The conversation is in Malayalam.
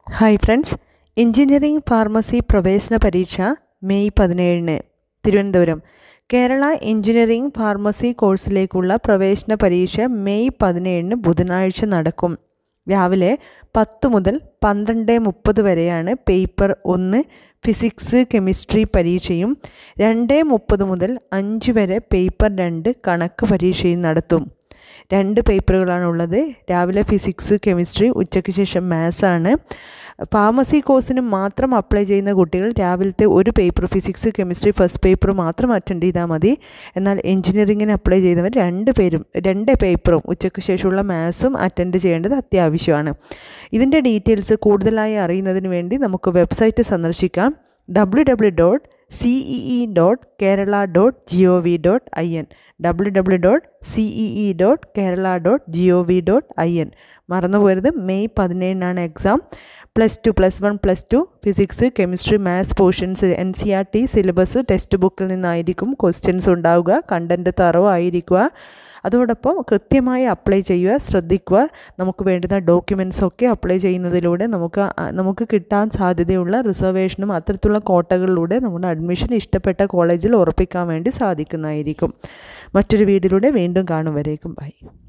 ഹായ് ഫ്രണ്ട്സ് എഞ്ചിനീയറിംഗ് ഫാർമസി പ്രവേശന പരീക്ഷ മെയ് പതിനേഴിന് തിരുവനന്തപുരം കേരള എഞ്ചിനീയറിംഗ് ഫാർമസി കോഴ്സിലേക്കുള്ള പ്രവേശന പരീക്ഷ മെയ് പതിനേഴിന് ബുധനാഴ്ച നടക്കും രാവിലെ പത്ത് മുതൽ പന്ത്രണ്ട് മുപ്പത് വരെയാണ് പേപ്പർ ഒന്ന് ഫിസിക്സ് കെമിസ്ട്രി പരീക്ഷയും രണ്ട് മുപ്പത് മുതൽ അഞ്ച് വരെ പേപ്പർ രണ്ട് കണക്ക് പരീക്ഷയും നടത്തും രണ്ട് പേപ്പറുകളാണ് ഉള്ളത് രാവിലെ ഫിസിക്സ് കെമിസ്ട്രി ഉച്ചയ്ക്ക് ശേഷം മാത്സ് ആണ് ഫാർമസി കോഴ്സിന് മാത്രം അപ്ലൈ ചെയ്യുന്ന കുട്ടികൾ രാവിലത്തെ ഒരു paper physics chemistry first paper മാത്രം അറ്റൻഡ് ചെയ്താൽ മതി എന്നാൽ എഞ്ചിനീയറിങ്ങിന് അപ്ലൈ ചെയ്തവർ രണ്ട് പേരും രണ്ട് പേപ്പറും ഉച്ചയ്ക്ക് ശേഷമുള്ള മാത്സും അറ്റൻഡ് ചെയ്യേണ്ടത് അത്യാവശ്യമാണ് ഇതിൻ്റെ ഡീറ്റെയിൽസ് കൂടുതലായി അറിയുന്നതിന് വേണ്ടി നമുക്ക് വെബ്സൈറ്റ് സന്ദർശിക്കാം W W dot CEE dot Kerala dot G O V dot I N W W dot CEE dot Kerala dot G O V dot I N മറന്നു പോരുത് മെയ് പതിനേഴിനാണ് exam plus two plus one plus two physics chemistry maths portions N C R T syllabus text ബുക്കിൽ നിന്നായിരിക്കും ക്വസ്റ്റ്യൻസ് ഉണ്ടാവുക കണ്ടൻറ്റ് തറവായിരിക്കുക അതോടൊപ്പം കൃത്യമായി അപ്ലൈ ചെയ്യുക ശ്രദ്ധിക്കുക നമുക്ക് വേണ്ടുന്ന ഡോക്യുമെൻറ്റ്സ് ഒക്കെ അപ്ലൈ ചെയ്യുന്നതിലൂടെ നമുക്ക് നമുക്ക് കിട്ടാൻ സാധ്യതയുള്ള റിസർവേഷനും അത്തരത്തിലുള്ള കോട്ടകളിലൂടെ നമ്മുടെ അഡ്മിഷൻ ഇഷ്ടപ്പെട്ട കോളേജിൽ ഉറപ്പിക്കാൻ വേണ്ടി സാധിക്കുന്നതായിരിക്കും മറ്റൊരു വീഡിയോയിലൂടെ വീണ്ടും കാണും വരേക്കും ബൈ